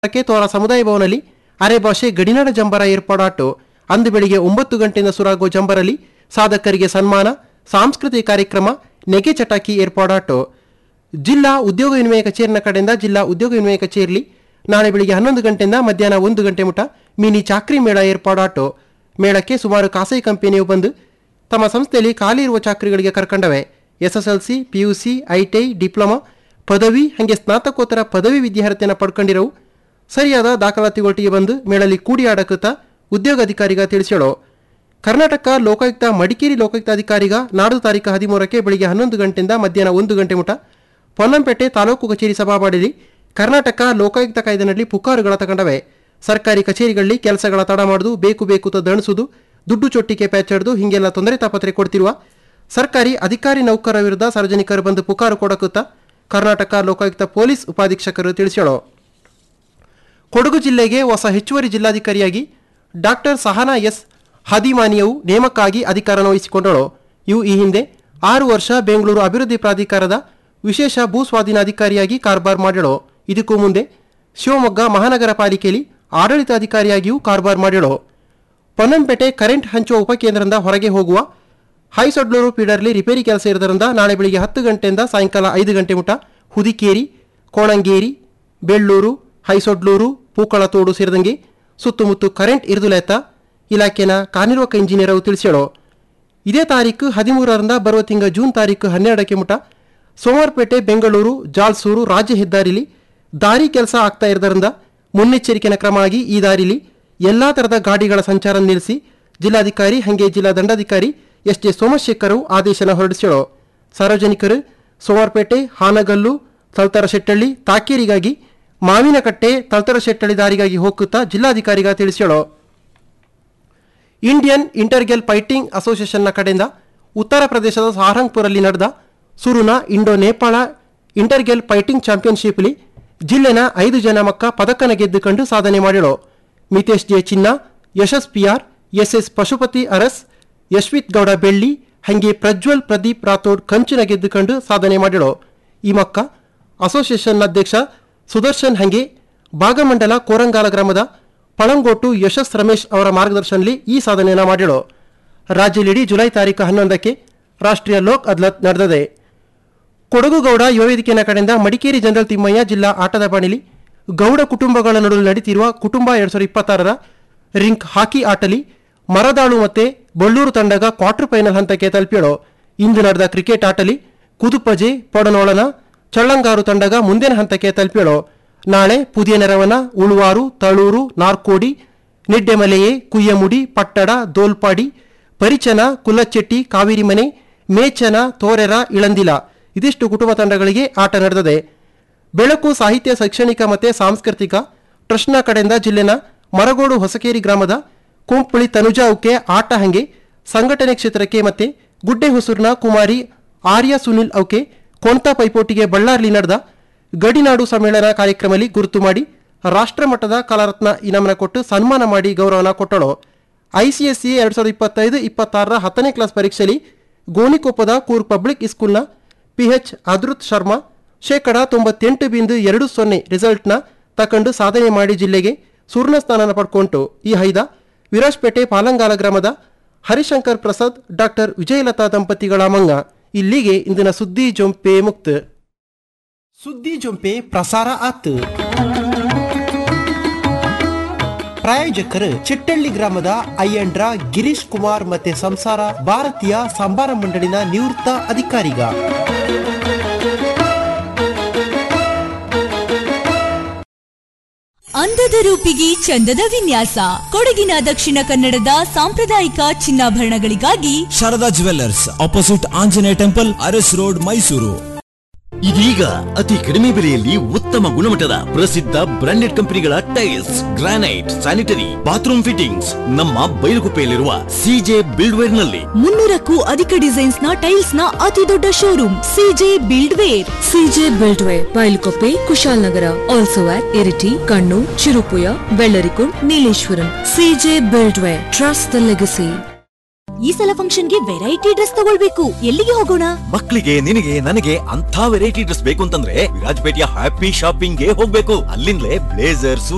ಕ್ಕೆ ತೋರ ಸಮುದಾಯ ಭವನಲ್ಲಿ ಅರೆ ಭಾಷೆ ಗಡಿನಾಡ ಜಂಬರ ಏರ್ಪಾಡಾಟು ಅಂದು ಬೆಳಿಗ್ಗೆ ಒಂಬತ್ತು ಗಂಟೆಯಿಂದ ಸುರಾಗೋ ಜಂಬರಲ್ಲಿ ಸಾಧಕರಿಗೆ ಸನ್ಮಾನ ಸಾಂಸ್ಕೃತಿಕ ಕಾರ್ಯಕ್ರಮ ನೆಗೆ ಚಟಾಕಿ ಏರ್ಪಾಡಾಟು ಜಿಲ್ಲಾ ಉದ್ಯೋಗ ವಿನಿಮಯ ಕಚೇರಿನ ಕಡೆಯಿಂದ ಜಿಲ್ಲಾ ಉದ್ಯೋಗ ವಿನಿಮಯ ಕಚೇರಿಯಲ್ಲಿ ನಾಳೆ ಬೆಳಿಗ್ಗೆ ಹನ್ನೊಂದು ಗಂಟೆಯಿಂದ ಮಧ್ಯಾಹ್ನ ಒಂದು ಗಂಟೆ ಮುಟ ಮಿನಿ ಚಾಕ್ರಿ ಮೇಳ ಏರ್ಪಾಡಾಟು ಮೇಳಕ್ಕೆ ಸುಮಾರು ಖಾಸಗಿ ಕಂಪನಿಯು ಬಂದು ತಮ್ಮ ಸಂಸ್ಥೆಯಲ್ಲಿ ಖಾಲಿ ಇರುವ ಚಾಕರಿಗಳಿಗೆ ಕರ್ಕೊಂಡವೆ ಎಸ್ಎಸ್ಎಲ್ಸಿ ಪಿಯುಸಿ ಐಟಿಐ ಡಿಪ್ಲೊಮಾ ಪದವಿ ಹಾಗೆ ಸ್ನಾತಕೋತ್ತರ ಪದವಿ ವಿದ್ಯಾರ್ಥಿಯನ್ನು ಪಡ್ಕೊಂಡಿರವು ಸರಿಯಾದ ದಾಖಲಾತಿಗೊಟ್ಟಿಗೆ ಬಂದು ಮೇಳಲ್ಲಿ ಕೂಡಿ ಆಡಕುತ್ತ ಉದ್ಯೋಗಾಧಿಕಾರಿಗ ತಿಳಿಸ್ಯಾಳು ಕರ್ನಾಟಕ ಲೋಕಾಯುಕ್ತ ಮಡಿಕೇರಿ ಲೋಕಾಯುಕ್ತ ಅಧಿಕಾರಿಗ ನಾಡು ತಾರೀಕು ಹದಿಮೂರಕ್ಕೆ ಬೆಳಿಗ್ಗೆ ಹನ್ನೊಂದು ಗಂಟೆಯಿಂದ ಮಧ್ಯಾಹ್ನ ಒಂದು ಗಂಟೆ ಮುಟ ಪೊನ್ನಂಪೇಟೆ ತಾಲೂಕು ಕಚೇರಿ ಸಭಾವಾಡಿಲಿ ಕರ್ನಾಟಕ ಲೋಕಾಯುಕ್ತ ಕಾಯ್ದೆನಲ್ಲಿ ಪುಕಾರುಗಳ ತಗೊಂಡವೆ ಸರ್ಕಾರಿ ಕಚೇರಿಗಳಲ್ಲಿ ಕೆಲಸಗಳ ತಡ ಮಾಡುದು ಬೇಕು ಬೇಕು ತ ದಣಿಸುದು ದುಡ್ಡು ಚೊಟ್ಟಿಗೆ ಪ್ಯಾಚಡ್ದು ಹಿಂಗೆಲ್ಲ ತೊಂದರೆ ತಾಪತ್ರೆ ಕೊಡ್ತಿರುವ ಸರ್ಕಾರಿ ಅಧಿಕಾರಿ ನೌಕರರ ವಿರುದ್ಧ ಸಾರ್ವಜನಿಕರು ಬಂದು ಪುಕಾರು ಕೊಡಕುತ್ತ ಕರ್ನಾಟಕ ಲೋಕಾಯುಕ್ತ ಪೊಲೀಸ್ ಉಪಾಧೀಕ್ಷಕರು ತಿಳಿಸ್ಯಾಳು ಕೊಡಗು ಜಿಲ್ಲೆಗೆ ಹೊಸ ಹೆಚ್ಚುವರಿ ಜಿಲ್ಲಾಧಿಕಾರಿಯಾಗಿ ಡಾಕ್ಟರ್ ಸಹನಾ ಎಸ್ ಹದಿಮಾನಿಯವು ನೇಮಕ್ಕಾಗಿ ಅಧಿಕಾರ ವಹಿಸಿಕೊಂಡಳು ಇವು ಈ ಹಿಂದೆ ಆರು ವರ್ಷ ಬೆಂಗಳೂರು ಅಭಿವೃದ್ಧಿ ಪ್ರಾಧಿಕಾರದ ವಿಶೇಷ ಭೂ ಸ್ವಾಧೀನಾಧಿಕಾರಿಯಾಗಿ ಕಾರ್ಬಾರ್ ಮಾಡಳು ಇದಕ್ಕೂ ಮುಂದೆ ಶಿವಮೊಗ್ಗ ಮಹಾನಗರ ಪಾಲಿಕೆಯಲ್ಲಿ ಆಡಳಿತಾಧಿಕಾರಿಯಾಗಿಯೂ ಕಾರ್ಬಾರ್ ಮಾಡಳು ಪೊನ್ನಂಪೇಟೆ ಕರೆಂಟ್ ಹಂಚುವ ಉಪಕೇಂದ್ರದಿಂದ ಹೊರಗೆ ಹೋಗುವ ಹೈಸೊಡ್ಲೂರು ಫೀಡರ್ಲಿ ರಿಪೇರಿ ಕೆಲಸ ಇರೋದ್ರಿಂದ ನಾಳೆ ಬೆಳಿಗ್ಗೆ ಹತ್ತು ಗಂಟೆಯಿಂದ ಸಾಯಂಕಾಲ ಐದು ಗಂಟೆ ಮುಟ ಹುದಿಕೇರಿ ಕೋಣಂಗೇರಿ ಬೆಳ್ಳೂರು ಹೈಸೊಡ್ಲೂರು ಪೂಕಳತೋಡು ಸೇರಿದಂಗೆ ಸುತ್ತಮುತ್ತ ಕರೆಂಟ್ ಇರಿದುಲೆತ್ತ ಇಲಾಖೆನ ಕಾರ್ಯನಿರ್ವಾಹಕ ಇಂಜಿನಿಯರ್ ಅವು ತಿಳಿಸ್ಯಾಳು ಇದೇ ತಾರೀಕು ಹದಿಮೂರರಿಂದ ಬರುವ ತಿಂಗಳ ಜೂನ್ ತಾರೀಕು ಹನ್ನೆರಡಕ್ಕೆ ಮುಟ ಸೋಮವಾರಪೇಟೆ ಬೆಂಗಳೂರು ಜಾಲ್ಸೂರು ರಾಜ್ಯ ಹೆದ್ದಾರಿಲಿ ದಾರಿ ಕೆಲಸ ಆಗ್ತಾ ಇರೋದ್ರಿಂದ ಮುನ್ನೆಚ್ಚರಿಕೆನ ಕ್ರಮ ಆಗಿ ಈ ದಾರಿಲಿ ಎಲ್ಲಾ ತರದ ಗಾಡಿಗಳ ಸಂಚಾರ ನಿಲ್ಲಿಸಿ ಜಿಲ್ಲಾಧಿಕಾರಿ ಹಂಗೆ ಜಿಲ್ಲಾ ದಂಡಾಧಿಕಾರಿ ಎಸ್ ಜೆ ಸೋಮಶೇಖರ್ ಅವು ಆದೇಶನ ಹೊರಡಿಸ್ಯಾಳು ಸಾರ್ವಜನಿಕರು ಸೋಮವಾರಪೇಟೆ ಹಾನಗಲ್ಲು ತಲ್ತರ ಶೆಟ್ಟಳ್ಳಿ ತಾಕೇರಿಗಾಗಿ ಮಾವಿನಕಟ್ಟೆ ತಲ್ತರ ಶೆಟ್ಟಳ್ಳಿ ದಾರಿಗಾಗಿ ಹೋಗುತ್ತಾ ಜಿಲ್ಲಾಧಿಕಾರಿಗ ತಿಳಿಸ್ಯಾಳು ಇಂಡಿಯನ್ ಇಂಟರ್ಗೆಲ್ ಫೈಟಿಂಗ್ ಅಸೋಸಿಯೇಷನ್ನ ಕಡೆಯಿಂದ ಉತ್ತರ ಪ್ರದೇಶದ ಸಹಾರಂಗ್ಪುರಲ್ಲಿ ನಡೆದ ಸುರುನ ಇಂಡೋ ನೇಪಾಳ ಇಂಟರ್ಗೆಲ್ ಫೈಟಿಂಗ್ ಚಾಂಪಿಯನ್ಶಿಪ್ಲಿ ಜಿಲ್ಲೆನ ಐದು ಜನ ಮಕ್ಕ ಪದಕನ ಗೆದ್ದುಕೊಂಡು ಸಾಧನೆ ಮಾಡಿಳು ಮಿತೇಶ್ ಜೆ ಚಿನ್ನ Yashas PR S S Pashupati Aras Yashwith Gowda ಬೆಳ್ಳಿ ಹಂಗೆ ಪ್ರಜ್ವಲ್ ಪ್ರದೀಪ್ ರಾಥೋಡ್ ಕಂಚಿನ ಗೆದ್ದುಕೊಂಡು ಸಾಧನೆ ಮಾಡಿಳು ಈ ಮಕ್ಕ ಅಸೋಸಿಯೇಷನ್ ಅಧ್ಯಕ್ಷ ಸುದರ್ಶನ್ ಹಂಗೆ ಭಾಗಮಂಡಲ ಕೋರಂಗಾಲ ಗ್ರಾಮದ ಪಳಂಗೋಟು ಯಶಸ್ ರಮೇಶ್ ಅವರ ಮಾರ್ಗದರ್ಶನದಲ್ಲಿ ಈ ಸಾಧನೆಯನ್ನು ಮಾಡಿಳು ರಾಜ್ಯದಲ್ಲಿಡೀ ಜುಲೈ ತಾರೀಕು ಹನ್ನೊಂದಕ್ಕೆ ರಾಷ್ಟ್ರೀಯ ಲೋಕ್ ಅದಾಲತ್ ನಡೆದಿದೆ ಕೊಡಗು ಗೌಡ ಯುವ ವೇದಿಕೆಯ ಕಡೆಯಿಂದ ಮಡಿಕೇರಿ ಜನರಲ್ ತಿಮ್ಮಯ್ಯ ಜಿಲ್ಲಾ ಆಟದ ಬಾಣಿಲಿ ಗೌಡ ಕುಟುಂಬಗಳ ನಡುವೆ ನಡೀತಿರುವ ಕುಟುಂಬ ಎರಡ್ ಸಾವಿರದ ಇಪ್ಪತ್ತಾರರ ರಿಂಕ್ ಹಾಕಿ ಆಟಲಿ ಮರದಾಳು ಮತ್ತೆ ಬಳ್ಳೂರು ತಂಡಗ ಕ್ವಾರ್ಟರ್ ಫೈನಲ್ ಹಂತಕ್ಕೆ ತಲುಪಿಯಳು ಇಂದು ನಡೆದ ಕ್ರಿಕೆಟ್ ಆಟಲಿ ಕುದುಪಜೆ ಪೊಡನೋಳನ ಚಳ್ಳಂಗಾರು ತಂಡಗ ಮುಂದಿನ ಹಂತಕ್ಕೆ ತಲುಪಿಯಳು ನಾಳೆ ಪುದಿಯ ನೆರವನ ಉಳುವಾರು ತಳೂರು ನಾರ್ಕೋಡಿ ನಿಡ್ಡೆಮಲೆಯೇ ಕುಯ್ಯಮುಡಿ ಪಟ್ಟಡ ದೋಲ್ಪಾಡಿ ಪರಿಚನ ಕುಲ್ಲಚ್ಚೆಟ್ಟಿ ಕಾವೇರಿಮನೆ ಮೇಚನ ತೋರೆರ ಇಳಂದಿಲ ಇದಿಷ್ಟು ಕುಟುಂಬ ತಂಡಗಳಿಗೆ ಆಟ ನಡೆದಿದೆ ಬೆಳಕು ಸಾಹಿತ್ಯ ಶೈಕ್ಷಣಿಕ ಮತ್ತು ಸಾಂಸ್ಕೃತಿಕ ಟ್ರಸ್ಟ್ನ ಕಡೆಯಿಂದ ಜಿಲ್ಲೆನ ಮರಗೋಡು ಹೊಸಕೇರಿ ಗ್ರಾಮದ ಕುಂಪುಳಿ ತನುಜಾ ಉಕ್ಕೆ ಆಟ ಹಂಗೆ ಸಂಘಟನೆ ಕ್ಷೇತ್ರಕ್ಕೆ ಮತ್ತೆ ಗುಡ್ಡೆ ಹೊಸೂರಿನ ಕುಮಾರಿ ಆರ್ಯ ಸುನಿಲ್ ಔಕೆ ಕೊಂತ ಪೈಪೋಟಿಗೆ ಬಳ್ಳಾರ್ಲಿ ನಡೆದ ಗಡಿನಾಡು ಸಮ್ಮೇಳನ ಕಾರ್ಯಕ್ರಮದಲ್ಲಿ ಗುರುತು ಮಾಡಿ ರಾಷ್ಟ್ರಮಟ್ಟದ ಕಲಾರತ್ನ ಇನಾಮನ ಕೊಟ್ಟು ಸನ್ಮಾನ ಮಾಡಿ ಗೌರವನ ಕೊಟ್ಟಳು ಐಸಿಎಸ್ಸಿ ಎರಡ್ ಸಾವಿರದ ಇಪ್ಪತ್ತೈದು ಇಪ್ಪತ್ತಾರರ ಹತ್ತನೇ ಕ್ಲಾಸ್ ಪರೀಕ್ಷೆಯಲ್ಲಿ ಗೋಣಿಕೊಪ್ಪದ ಕೂರ್ ಪಬ್ಲಿಕ್ ಸ್ಕೂಲ್ನ ಪಿಎಚ್ ಅದ್ರುತ್ ಶರ್ಮಾ ಶೇಕಡ ತೊಂಬತ್ತೆಂಟು ಬಿಂದು ಎರಡು ಸೊನ್ನೆ ರಿಸಲ್ಟ್ನ ತಕೊಂಡು ಸಾಧನೆ ಮಾಡಿ ಜಿಲ್ಲೆಗೆ ಸುವರ್ಣ ಸ್ಥಾನನ ಪಡ್ಕೊಂಟು ಈ ಹೈದ ವಿರಾಜ್ಪೇಟೆ ಪಾಲಂಗಾಲ ಗ್ರಾಮದ ಹರಿಶಂಕರ್ ಪ್ರಸಾದ್ ಡಾಕ್ಟರ್ ವಿಜಯಲತಾ ದಂಪತಿಗಳ ಮಂಗ ಇಲ್ಲಿಗೆ ಇಂದಿನ ಸುದ್ದಿ ಜೊಂಪೆ ಮುಕ್ತ ಸುದ್ದಿ ಜೊಂಪೆ ಪ್ರಸಾರ ಆತು ಪ್ರಾಯೋಜಕರು ಚಿಟ್ಟಳ್ಳಿ ಗ್ರಾಮದ ಅಯ್ಯಂಡ್ರ ಗಿರೀಶ್ ಕುಮಾರ್ ಮತ್ತೆ ಸಂಸಾರ ಭಾರತೀಯ ಸಂಬಾರ ಮಂಡಳಿನ ನಿವೃತ್ತ ಅಧಿಕಾರಿಗ ಅಂದದ ರೂಪಿಗೆ ಚಂದದ ವಿನ್ಯಾಸ ಕೊಡಗಿನ ದಕ್ಷಿಣ ಕನ್ನಡದ ಸಾಂಪ್ರದಾಯಿಕ ಚಿನ್ನಾಭರಣಗಳಿಗಾಗಿ Sharada jewellers opposite Anjaneya temple Aras road Mysuru ಇದೀಗ ಅತಿ ಕಡಿಮೆ ಬೆಲೆಯಲ್ಲಿ ಉತ್ತಮ ಗುಣಮಟ್ಟದ ಪ್ರಸಿದ್ಧ ಬ್ರಾಂಡೆಡ್ ಕಂಪನಿಗಳ tiles granite sanitary bathroom fittings ನಮ್ಮ ಬೈಲುಗುಪ್ಪೆಯಲ್ಲಿರುವ ಸಿಜೆ ಬಿಲ್ಡ್ವೇರ್ ನಲ್ಲಿ ಮುನ್ನೂರಕ್ಕೂ ಅಧಿಕ ಡಿಸೈನ್ಸ್ ನ ಟೈಲ್ಸ್ ನ ಅತಿ ದೊಡ್ಡ showroom CJ buildware CJ buildware Bylakuppe Kushalnagar also at Iritty Kannur Cherupuzha Vellarikundu Nileshwaram CJ buildware trust the legacy ಈ ಸಲ ಫಂಕ್ಷನ್ಗೆ ವೆರೈಟಿ ಡ್ರೆಸ್ ತಗೊಳ್ಬೇಕು ಎಲ್ಲಿಗೆ ಹೋಗೋಣ ಮಕ್ಕಳಿಗೆ ನಿನಗೆ ನನಗೆ ಅಂತ ವೆರೈಟಿ ಡ್ರೆಸ್ ಬೇಕು ಅಂತಂದ್ರೆ ವಿರಾಜಪೇಟೆಯ ಹ್ಯಾಪಿ ಶಾಪಿಂಗ್ ಗೆ ಹೋಗ್ಬೇಕು ಅಲ್ಲಿಂದಲೇ ಬ್ಲೇಸರ್